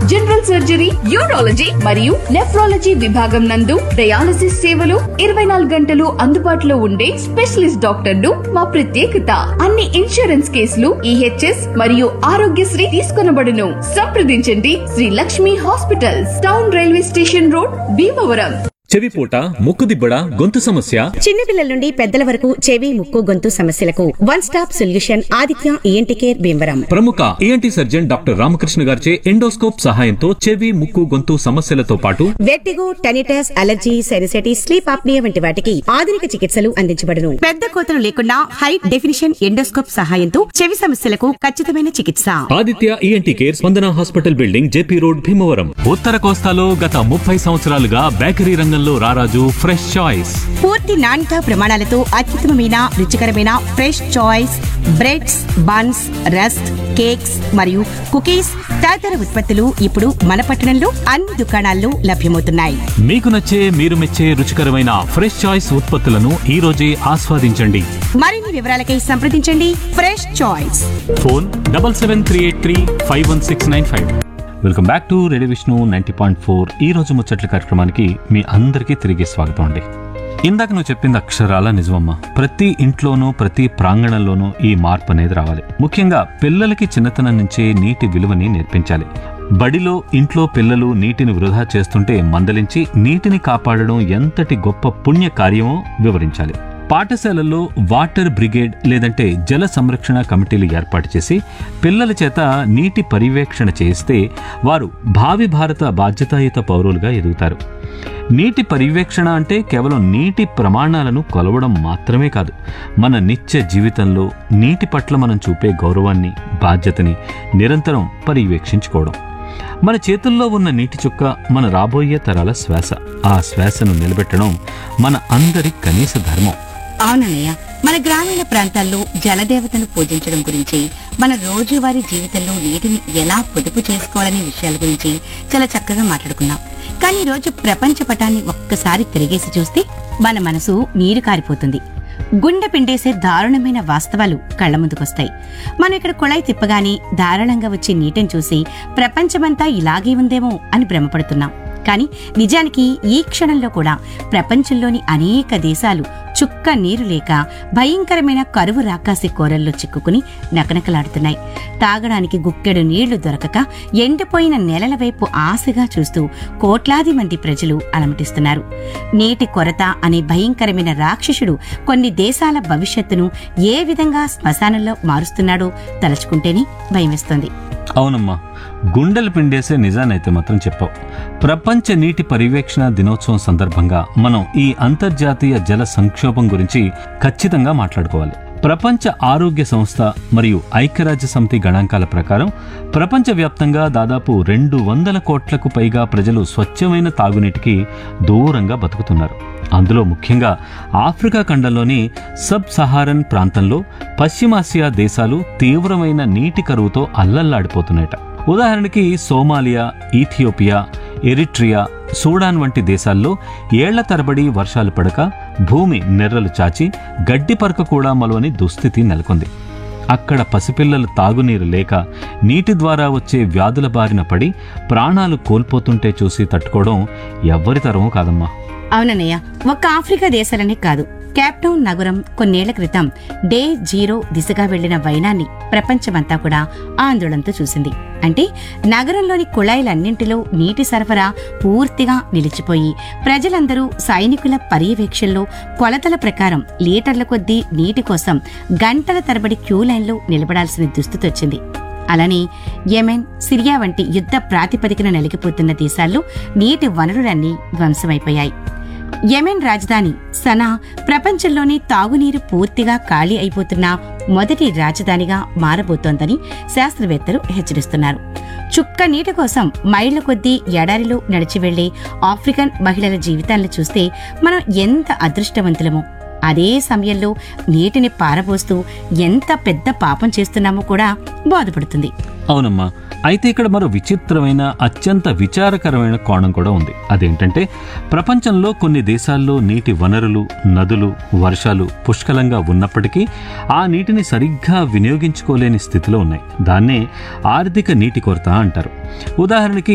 general surgery urology మరియు nephrology విభాగం నందు డయాలసిస్ సేవలు ఇరవై నాలుగు గంటలు అందుబాటులో ఉండే స్పెషలిస్ట్ డాక్టర్లు మా ప్రత్యేకత అన్ని ఇన్సూరెన్స్ కేసులు ఈహెచ్ఎస్ మరియు ఆరోగ్యశ్రీ తీసుకొనబడును సంప్రదించండి Sri Lakshmi hospitals town railway station road Bhimavaram చెవిపూట ముక్కుదిబ్బడ గొంతు సమస్య చిన్నపిల్లల నుండి పెద్దల వరకు చెవి ముక్కు గొంతు సమస్యలకు one stop solution Aditya ENT care Bhimavaram ప్రముఖ ఈఎన్టీ సర్జన్ డాక్టర్ రామకృష్ణ గారిచే ఎండోస్కోప్ సహాయంతో చెవి ముక్కు గొంతు సమస్యలతో పాటు vertigo tinnitus allergy sinusitis sleep apnea వంటి వాటికి ఆధునిక చికిత్సలు అందించబడును పెద్ద కోతలు లేకుండా హై డెఫినిషన్ ఎండోస్కోప్ సహాయంతో చెవి సమస్యలకు ఖచ్చితమైన చికిత్స Aditya ENT care Spandana hospital building JP road Bhimavaram ఉత్తర కోస్తాలో గత ముప్పై సంవత్సరాలుగా బేకరీ రంగంలో రారాజు ఫ్రెష్ చాయిస్ పూర్తి నాణ్యత ప్రమాణాలతో అత్యుత్తమమైన రుచికరమైన fresh choice breads buns rusk cakes మరియు కుకీస్ తదితర ఉత్పత్తులు ఇప్పుడు మన పట్టణంలో అన్ని దుకాణాల్లో లభ్యమవుతున్నాయి మీకు నచ్చే మీరు మెచ్చే రుచికరమైన ఫ్రెష్ చాయిస్ ఉత్పత్తులను ఈ రోజే ఆస్వాదించండి మరిన్ని వివరాలకై సంప్రదించండి fresh choice phone double seven three eight three five one six nine five welcome back to radio Vishnu ninety point four ఈ రోజు ముచ్చట్ల కార్యక్రమానికి మీ అందరికీ తిరిగి స్వాగతం అండి ఇందాక నువ్వు చెప్పింది అక్షరాల నిజమమ్మా ప్రతి ఇంట్లోనూ ప్రతి ప్రాంగణంలోనూ ఈ మార్పు అనేది రావాలి ముఖ్యంగా పిల్లలకి చిన్నతనం నుంచే నీటి విలువని నేర్పించాలి బడిలో ఇంట్లో పిల్లలు నీటిని వృధా చేస్తుంటే మందలించి నీటిని కాపాడడం ఎంతటి గొప్ప పుణ్య కార్యమో వివరించాలి పాఠశాలల్లో వాటర్ బ్రిగేడ్ లేదంటే జల సంరక్షణ కమిటీలు ఏర్పాటు చేసి పిల్లల చేత నీటి పర్యవేక్షణ చేయిస్తే వారు భావి భారత బాధ్యతాయుత పౌరులుగా ఎదుగుతారు నీటి పర్యవేక్షణ అంటే కేవలం నీటి ప్రమాణాలను కొలవడం మాత్రమే కాదు మన నిత్య జీవితంలో నీటి పట్ల మనం చూపే గౌరవాన్ని బాధ్యతని నిరంతరం పర్యవేక్షించుకోవడం మన చేతుల్లో ఉన్న నీటి చుక్క మన రాబోయే తరాల శ్వాస ఆ శ్వాసను నిలబెట్టడం మన అందరి కనీస ధర్మం అవునన్నయ్య మన గ్రామీణ ప్రాంతాల్లో జలదేవతను పూజించడం గురించి మన రోజువారీ జీవితంలో నీటిని ఎలా పొదుపు చేసుకోవాలనే విషయాల గురించి చాలా చక్కగా మాట్లాడుకున్నాం కానీ ఈ రోజు ప్రపంచ పటాన్ని ఒక్కసారి తిరిగేసి చూస్తే మన మనసు నీరు కారిపోతుంది గుండె పిండేసే దారుణమైన వాస్తవాలు కళ్ల ముందుకొస్తాయి మనం ఇక్కడ కుళాయి తిప్పగానే దారుణంగా వచ్చే నీటిని చూసి ప్రపంచమంతా ఇలాగే ఉందేమో అని భ్రమపడుతున్నాం కానీ నిజానికి ఈ క్షణంలో కూడా ప్రపంచంలోని అనేక దేశాలు చుక్క నీరు లేక భయంకరమైన కరువు రాకాసి కోరల్లో చిక్కుకుని నకనకలాడుతున్నాయి తాగడానికి గుక్కెడు నీళ్లు దొరకక ఎండిపోయిన నెలల వైపు ఆశగా చూస్తూ కోట్లాది మంది ప్రజలు అలమటిస్తున్నారు నీటి కొరత అనే భయంకరమైన రాక్షసుడు కొన్ని దేశాల భవిష్యత్తును ఏ విధంగా శ్మశానంలో మారుస్తున్నాడో తలుచుకుంటేనే భయమేస్తోంది అవునమ్మా గుండెలు పిండేసే నిజానైతే మాత్రం చెప్పావు ప్రపంచ నీటి పర్యవేక్షణ దినోత్సవం సందర్భంగా మనం ఈ అంతర్జాతీయ జల సంక్షోభం గురించి ఖచ్చితంగా మాట్లాడుకోవాలి ప్రపంచ ఆరోగ్య సంస్థ మరియు ఐక్యరాజ్య సమితి గణాంకాల ప్రకారం ప్రపంచవ్యాప్తంగా దాదాపు రెండు వందల కోట్లకు పైగా ప్రజలు స్వచ్ఛమైన తాగునీటికి దూరంగా బతుకుతున్నారు అందులో ముఖ్యంగా ఆఫ్రికా ఖండంలోని సబ్ సహారన్ ప్రాంతంలో పశ్చిమాసియా దేశాలు తీవ్రమైన నీటి కరువుతో అల్లల్లాడిపోతున్నాయట ఉదాహరణకి సోమాలియా ఈథియోపియా ఎరిట్రియా సూడాన్ వంటి దేశాల్లో ఏళ్ల తరబడి వర్షాలు పడక భూమి నెర్రలు చాచి గడ్డి పరక కూడా మలువని దుస్థితి నెలకొంది అక్కడ పసిపిల్లలు తాగునీరు లేక నీటి ద్వారా వచ్చే వ్యాధుల బారిన పడి ప్రాణాలు కోల్పోతుంటే చూసి తట్టుకోవడం ఎవ్వరి తరమూ కాదమ్మా అవునన్నయ్య ఒక్క ఆఫ్రికా దేశాలనే కాదు కేప్టౌన్ నగరం కొన్నేళ్ల క్రితం డే జీరో దిశగా వెళ్లిన వైనాన్ని ప్రపంచమంతా కూడా ఆందోళనతో చూసింది అంటే నగరంలోని కుళాయిలన్నింటిలో నీటి సరఫరా పూర్తిగా నిలిచిపోయి ప్రజలందరూ సైనికుల పర్యవేక్షణలో కొలతల ప్రకారం లీటర్ల కొద్దీ నీటి కోసం గంటల తరబడి క్యూ లైన్లో నిలబడాల్సిన దుస్థితి వచ్చింది అలానే యెమెన్ సిరియా వంటి యుద్ధ ప్రాతిపదికన నలిగిపోతున్న దేశాల్లో నీటి వనరులన్నీ ధ్వంసమైపోయాయి యెమెన్ రాజధాని సనా ప్రపంచంలోనే తాగునీరు పూర్తిగా ఖాళీ అయిపోతున్న మొదటి రాజధానిగా మారబోతోందని శాస్త్రవేత్తలు హెచ్చరిస్తున్నారు చుక్క నీటి కోసం మైళ్ల కొద్దీ ఎడారిలో నడిచి వెళ్లే ఆఫ్రికన్ మహిళల జీవితాలను చూస్తే మనం ఎంత అదృష్టవంతులమో అదే సమయంలో నీటిని పారబోస్తూ ఎంత పెద్ద పాపం చేస్తున్నామో కూడా బాధపడుతుంది అవునమ్మా అయితే ఇక్కడ మరో విచిత్రమైన అత్యంత విచారకరమైన కోణం కూడా ఉంది అదేంటంటే ప్రపంచంలో కొన్ని దేశాల్లో నీటి వనరులు నదులు వర్షాలు పుష్కలంగా ఉన్నప్పటికీ ఆ నీటిని సరిగ్గా వినియోగించుకోలేని స్థితిలో ఉన్నాయి దాన్నే ఆర్థిక నీటి కొరత అంటారు ఉదాహరణకి